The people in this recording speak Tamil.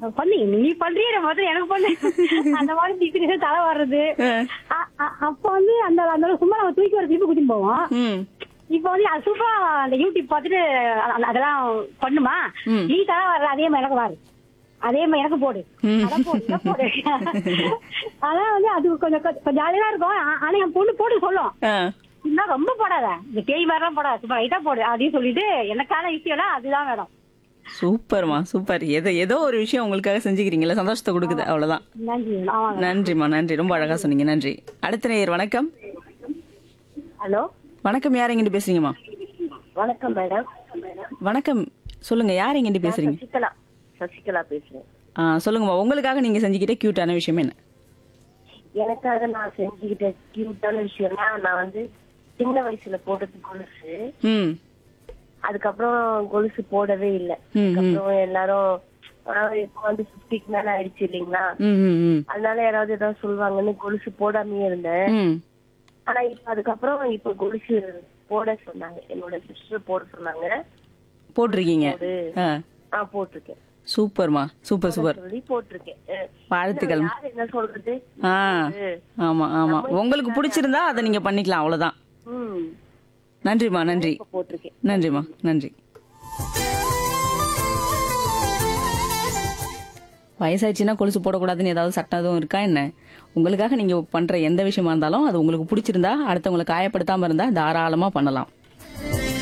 பண்ணி நீ பண்றிய முதல்ல எனக்கு பண்ணு அந்த மாதிரி திட்டு தலை வர்றது அ- அ- அப்ப வந்து அந்த அந்த அளவுக்கு சும்மா நம்ம தூக்கி ஒரு திருப்பி குடிச்சு போவோம் ம் இப்ப வந்து அது சூப்பரா அந்த யூடியூப் பார்த்துட்டு அ- அதெல்லாம் பண்ணுமா ம். நீ தலை வர்ற அதே மாதிரி எனக்கு வாரு அதே மாதிரி எனக்கு போடு ம். அதான் போடு இதை போடு அதான் வந்து அது கொஞ்சம் கொஞ்சம் ஜாலியா இருக்கும் ஆ- ஆனா என் பொண்ணு போட்டு சொல்லும் ஆ இன்னும் ரொம்ப போடாத இந்த பேய் மாதிரிலாம் போடாத சும்மா லைட்டா போடு அப்படின்னு சொல்லிட்டு எனக்கான விஷயம்லாம் அதுதான் வேணும் சூப்பர்மா சூப்பர் ஏதோ ஏதோ ஒரு விஷயம் உங்களுக்காக செஞ்சுக்கிறீங்களா சந்தோஷத்தை கொடுக்குது அவ்வளவுதான் நன்றி ஆமாங்க நன்றிம்மா நன்றி ரொம்ப அழகா சொன்னீங்க நன்றி அடுத்த நேயர் வணக்கம் ஹலோ வணக்கம் யார் எங்கிட்டு பேசுறீங்கம்மா வணக்கம் மேடம் வணக்கம் சொல்லுங்க யார் எங்கிட்டு பேசுறீங்க சசிகலா சசிகலா பேசுறேன் ஆ சொல்லுங்கம்மா உங்களுக்காக நீங்க செஞ்சுக்கிட்ட கியூட்டான விஷயம் என்ன எனக்காக நான் செஞ்சுக்கிட்ட கியூட்டான விஷயம்னா நான் வந்து சின்ன வயசுல போட்டது கொலுசு ம் அதுக்கப்புறம் கொலுசு போடவே இல்லை ம், ம். அதுக்கப்புறம் எல்லாரும் ஆஹ் இப்ப வந்து பிப்டிக்கு மேல ஆயிடுச்சு இல்லைங்களா ம் ம் ம் அதனால யாராவது ஏதாவது சொல்லுவாங்கன்னு கொலுசு போடாமயே இருந்தேன் ம் ஆனா இப்ப அதுக்கப்புறம் இப்ப கொலுசு போட சொன்னாங்க என்னோட சிஸ்டர் போட சொன்னாங்க போட்டிருக்கீங்க போடு. ஆ ஆஹ் போட்டிருக்கேன் சூப்பர்மா சூப்பர் சூப்பர் சொல்லி போட்டிருக்கேன் அஹ் வாழ்த்துக்கள் யார் என்ன சொல்றது ஆ ஆமா ஆமா உங்களுக்கு பிடிச்சிருந்தா அதை நீங்க பண்ணிக்கலாம் அவ்வளவுதான் ம் நன்றிம்மா நன்றி இப்ப போட்டிருக்கேன் நன்றிம்மா நன்றி வயசாயிடுச்சுன்னா கொலுசு போடக்கூடாதுன்னு ஏதாவது சட்டம் எதுவும் இருக்கா என்ன உங்களுக்காக நீங்க பண்ற எந்த விஷயமா இருந்தாலும் அது உங்களுக்கு பிடிச்சிருந்தா அடுத்தவங்களை காயப்படுத்தாம இருந்தா தாராளமா பண்ணலாம்